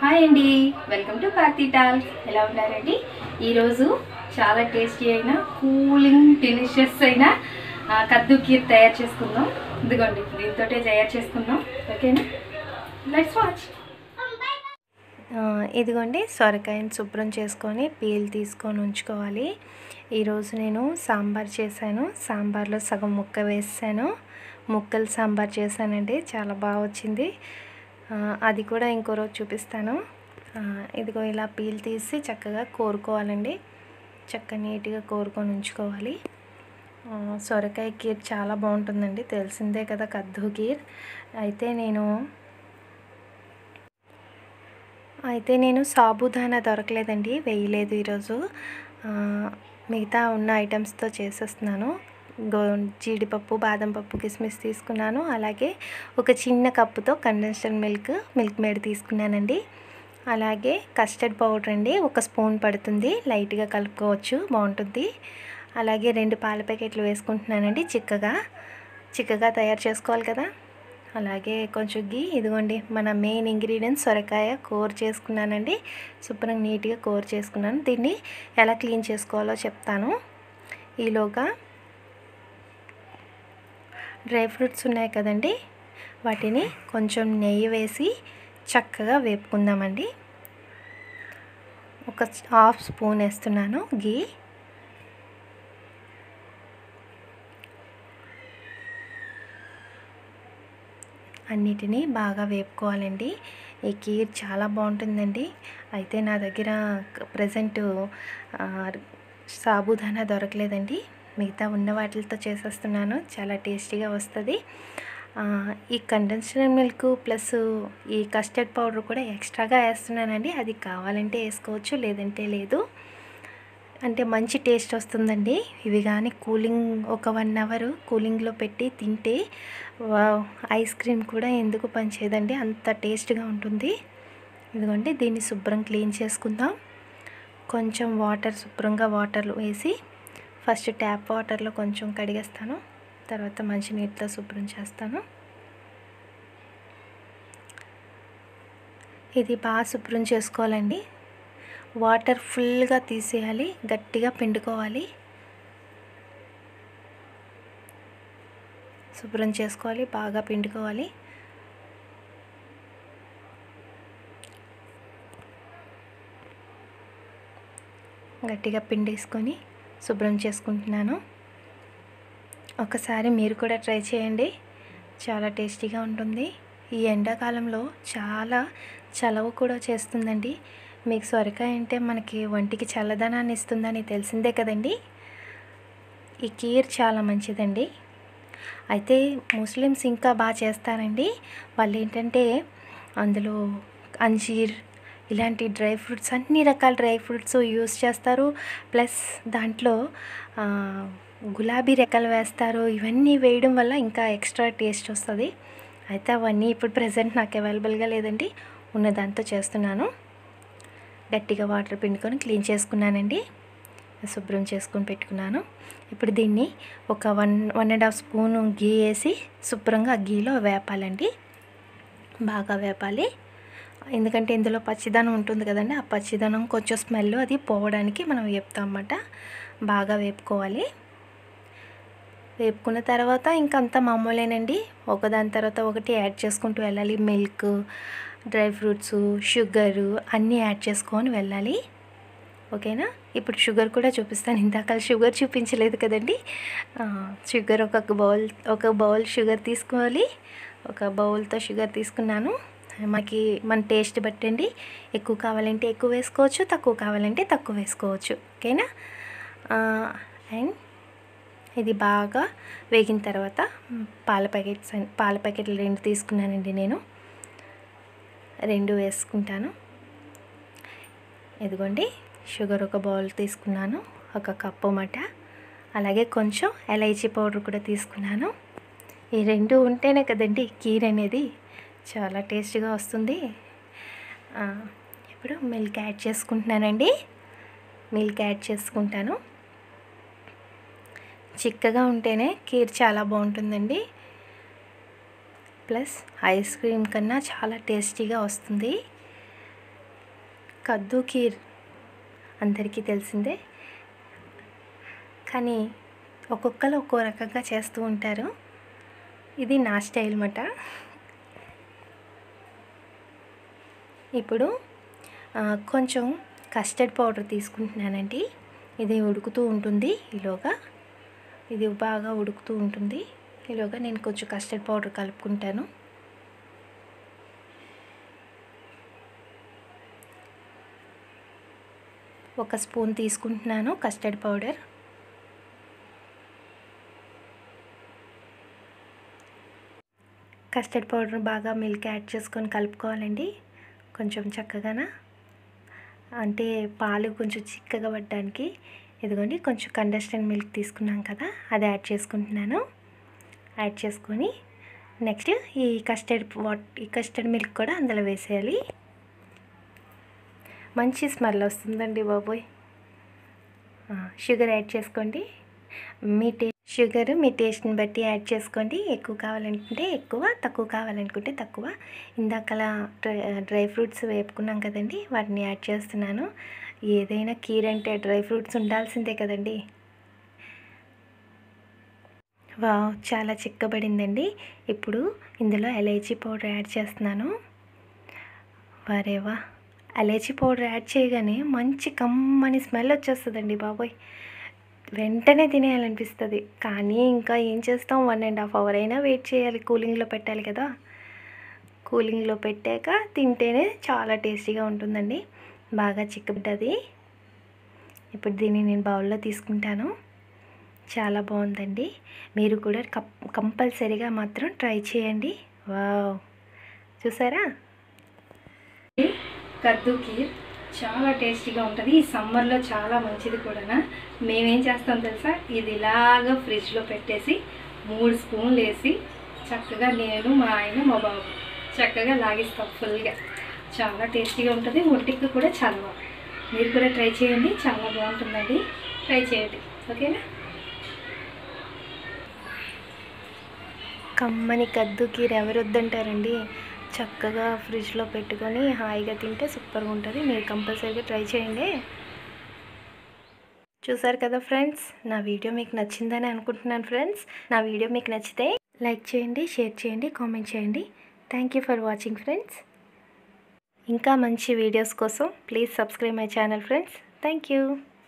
hi అండి welcome to Karthi tall ఎలా ఉన్నారండి ఈరోజు చాలా టేస్టీ అయిన కూలింగ్ డెలిషియస్ అయిన ఆ, కద్దు కీర్ తయారు చేసుకుందాం ఇదిగోండి దీంతో తయారు చేసుకుందాం ఓకేనా లెట్స్ వాచ్ ఆ, ఇదిగోండి సొరకాయని శుభ్రం చేసుకొని పీల్ తీసుకొని ఉంచుకోవాలి ఈరోజు నేను సాంబార్ చేశాను సాంబార్లో సగం ముక్క వేసాను ముక్కలు సాంబార్ చేశానండి చాలా బాగా వచ్చింది ఆ, అది కూడా ఇంకో రోజు చూపిస్తాను ఆ, ఇదిగో ఇలా పీల్ తీసి చక్కగా కోరుకోవాలండి చక్క నీట్గా కోరుకొని ఉంచుకోవాలి ఆ, సొరకాయ కీర్ చాలా బాగుంటుందండి తెలిసిందే కదా కద్దు కీర్ అయితే నేను అయితే నేను సాబుదానా దొరకలేదండి వేయలేదు ఈరోజు ఆ, మిగతా ఉన్న ఐటమ్స్తో చేసేస్తున్నాను గో జీడిపప్పు బాదం పప్పు కిస్మిస్ తీసుకున్నాను అలాగే ఒక చిన్న కప్పుతో కండెన్స్డ్ మిల్క్ మిల్క్ మేడ్ తీసుకున్నానండి అలాగే కస్టర్డ్ పౌడర్ అండి ఒక స్పూన్ పడుతుంది లైట్గా కలుపుకోవచ్చు బాగుంటుంది అలాగే రెండు పాల ప్యాకెట్లు వేసుకుంటున్నానండి చిక్కగా చిక్కగా తయారు చేసుకోవాలి కదా అలాగే కొంచెం గీ ఇదిగోండి మన మెయిన్ ఇంగ్రీడియంట్స్ సొరకాయ కూర చేసుకున్నానండి శుభ్రంగా నీట్గా కూర చేసుకున్నాను దీన్ని ఎలా క్లీన్ చేసుకోవాలో చెప్తాను ఈలోగా డ్రై ఫ్రూట్స్ ఉన్నాయి కదండి వాటిని కొంచెం నెయ్యి వేసి చక్కగా వేపుకుందామండి ఒక హాఫ్ స్పూన్ వేస్తున్నాను గీ అన్నిటినీ బాగా వేపుకోవాలండి ఈ కీర్ చాలా బాగుంటుందండి అయితే నా దగ్గర ప్రజెంట్ సాబుదానా దొరకలేదండి మిగతా ఉన్న వాటితో చేసేస్తున్నాను చాలా టేస్టీగా వస్తుంది ఆ, ఈ కండెన్స్డ్ మిల్క్ ప్లస్ ఈ కస్టర్డ్ పౌడర్ కూడా ఎక్స్ట్రాగా వేస్తున్నానండి అది కావాలంటే వేసుకోవచ్చు లేదంటే లేదు అంటే మంచి టేస్ట్ వస్తుందండి ఇవి కానీ కూలింగ్ ఒక వన్ అవర్ కూలింగ్లో పెట్టి తింటే వావ్, ఐస్ క్రీమ్ కూడా ఎందుకు పనిచేయదండి అంత టేస్ట్గా ఉంటుంది ఇదిగోండి దీన్ని శుభ్రం క్లీన్ చేసుకుందాం కొంచెం వాటర్ శుభ్రంగా వాటర్ వేసి ఫస్ట్ ట్యాప్ వాటర్లో కొంచెం కడిగేస్తాను తర్వాత మంచినీటితో శుభ్రం చేస్తాను ఇది బాగా శుభ్రం చేసుకోవాలండి వాటర్ ఫుల్గా తీసేయాలి గట్టిగా పిండుకోవాలి శుభ్రం చేసుకోవాలి బాగా పిండుకోవాలి గట్టిగా పిండేసుకొని శుభ్రం చేసుకుంటున్నాను ఒకసారి మీరు కూడా ట్రై చేయండి చాలా టేస్టీగా ఉంటుంది ఈ ఎండాకాలంలో చాలా చలవ కూడా చేస్తుందండి మీకు సొరకాయ అంటే మనకి ఒంటికి చల్లదనాన్ని ఇస్తుందని తెలిసిందే కదండి ఈ కీర్ చాలా మంచిదండి అయితే ముస్లిమ్స్ ఇంకా బాగా చేస్తారండి వాళ్ళు ఏంటంటే అందులో అంజీర్ ఇలాంటి డ్రై ఫ్రూట్స్ అన్ని రకాల డ్రై ఫ్రూట్స్ యూస్ చేస్తారు ప్లస్ దాంట్లో ఆ, గులాబీ రెక్కలు వేస్తారు ఇవన్నీ వేయడం వల్ల ఇంకా ఎక్స్ట్రా టేస్ట్ వస్తుంది అయితే అవన్నీ ఇప్పుడు ప్రజెంట్ నాకు అవైలబుల్గా లేదండి ఉన్న దాంతో చేస్తున్నాను గట్టిగా వాటర్ పిండుకొని క్లీన్ చేసుకున్నానండి శుభ్రం చేసుకొని పెట్టుకున్నాను ఇప్పుడు దీన్ని ఒక one one and half spoon ghee వేసి శుభ్రంగా ఆ గీలో వేపాలండి బాగా వేపాలి ఎందుకంటే ఇందులో పచ్చిదనం ఉంటుంది కదండి ఆ పచ్చిదనం కొంచెం స్మెల్ అది పోవడానికి మనం వేపుతాం అన్నమాట బాగా వేపుకోవాలి వేపుకున్న తర్వాత ఇంకంతా మామూలేనండి ఒకదాని తర్వాత ఒకటి యాడ్ చేసుకుంటూ వెళ్ళాలి మిల్క్ డ్రై ఫ్రూట్స్ షుగరు అన్నీ యాడ్ చేసుకొని వెళ్ళాలి ఓకేనా ఇప్పుడు షుగర్ కూడా చూపిస్తాను ఇందాక షుగర్ చూపించలేదు కదండి ఆ, షుగర్ ఒక బౌల్ ఒక బౌల్ షుగర్ తీసుకోవాలి ఒక బౌల్తో షుగర్ తీసుకున్నాను మనకి మన టేస్ట్ బట్టండి ఎక్కువ కావాలంటే ఎక్కువ వేసుకోవచ్చు తక్కువ కావాలంటే తక్కువ వేసుకోవచ్చు ఓకేనా అండ్ ఇది బాగా వేగిన తర్వాత మ్, పాల ప్యాకెట్స్ అన్- పాల ప్యాకెట్లు రెండు తీసుకున్నానండి నేను రెండు వేసుకుంటాను ఇదిగోండి షుగర్ ఒక బౌల్ తీసుకున్నాను ఒక కప్పు మాట అలాగే కొంచెం ఎలైచీ పౌడర్ కూడా తీసుకున్నాను ఈ రెండు ఉంటేనే కదండి కీర్ అనేది చాలా టేస్ట్గా వస్తుంది ఆ, ఇప్పుడు మిల్క్ యాడ్ చేసుకుంటున్నానండి మిల్క్ యాడ్ చేసుకుంటాను చిక్కగా ఉంటేనే కీర్ చాలా బాగుంటుందండి ప్లస్ ఐస్ క్రీమ్ కన్నా చాలా టేస్టీగా వస్తుంది కద్దు కీర్ అందరికీ తెలిసిందే కానీ ఒక్కొక్కరు ఒక్కో రకంగా చేస్తూ ఉంటారు ఇది నా స్టైల్ మాట ఇప్పుడు ఆ, కొంచెం కస్టర్డ్ పౌడర్ తీసుకుంటున్నానండి ఇది ఉడుకుతూ ఉంటుంది ఈలోగా ఇది బాగా ఉడుకుతూ ఉంటుంది ఈలోగా నేను కొంచెం కస్టర్డ్ పౌడర్ కలుపుకుంటాను ఒక స్పూన్ తీసుకుంటున్నాను కస్టర్డ్ పౌడర్ కస్టర్డ్ పౌడర్ బాగా మిల్క్ యాడ్ చేసుకొని కలుపుకోవాలండి కొంచెం చక్కగాన అంటే పాలు కొంచెం చిక్కగా పడడానికి ఇదిగోండి కొంచెం కండెస్టెంట్ మిల్క్ తీసుకున్నాం కదా అది యాడ్ చేసుకుంటున్నాను యాడ్ చేసుకొని నెక్స్ట్ ఈ కస్టర్డ్ వాట్ ఈ కస్టర్డ్ మిల్క్ కూడా అందులో వేసేయాలి మంచి స్మెల్ వస్తుందండి బాబోయ్ ఆ, షుగర్ యాడ్ చేసుకోండి మీ టే షుగర్ మీ టేస్ట్ని బట్టి యాడ్ చేసుకోండి ఎక్కువ కావాలనుకుంటే ఎక్కువ తక్కువ కావాలనుకుంటే తక్కువ ఇందాకలా డ్రై డ్రై ఫ్రూట్స్ వేపుకున్నాం కదండి వాటిని యాడ్ చేస్తున్నాను ఏదైనా కీర్ అంటే డ్రై ఫ్రూట్స్ ఉండాల్సిందే కదండి వావ్ చాలా చిక్కబడిందండి ఇప్పుడు ఇందులో ఎలైచీ పౌడర్ యాడ్ చేస్తున్నాను వరేవా ఎలైచీ పౌడర్ యాడ్ చేయగానే మంచి కమ్మని స్మెల్ వచ్చేస్తుందండి బాబోయ్ వెంటనే తినేయాలనిపిస్తుంది కానీ ఇంకా ఏం చేస్తాం వన్ అండ్ హాఫ్ అవర్ అయినా వెయిట్ చేయాలి కూలింగ్లో పెట్టాలి కదా కూలింగ్లో పెట్టాక తింటేనే చాలా టేస్టీగా ఉంటుందండి బాగా చిక్కబడ్డది ఇప్పుడు దీన్ని నేను బౌల్లో తీసుకుంటాను చాలా బాగుందండి మీరు కూడా కప్ కంపల్సరీగా మాత్రం ట్రై చేయండి వావ్ చూసారా కద్దు కీర్ చాలా టేస్టీగా ఉంటుంది ఈ సమ్మర్లో చాలా మంచిది కూడా మేమేం చేస్తాం తెలుసా ఇది ఇలాగా ఫ్రిడ్జ్లో పెట్టేసి మూడు స్పూన్లు వేసి చక్కగా నేను మా ఆయన మా బాబు చక్కగా లాగిస్తాం ఫుల్గా చాలా టేస్టీగా ఉంటుంది ఒంటికి కూడా చాలా బాగుంది మీరు కూడా ట్రై చేయండి చాలా బాగుంటుందండి ట్రై చేయండి ఓకేనా కమ్మని కద్దుకీర ఎవరు వద్దంటారండి చక్కగా ఫ్రిడ్జ్లో పెట్టుకొని హాయిగా తింటే సూపర్గా ఉంటుంది మీరు కంపల్సరీగా ట్రై చేయండి చూసారు కదా ఫ్రెండ్స్ నా వీడియో మీకు నచ్చిందని అనుకుంటున్నాను ఫ్రెండ్స్ నా వీడియో మీకు నచ్చితే లైక్ చేయండి షేర్ చేయండి కామెంట్ చేయండి thank you for watching friends ఇంకా మంచి వీడియోస్ కోసం please subscribe my channel friends thank you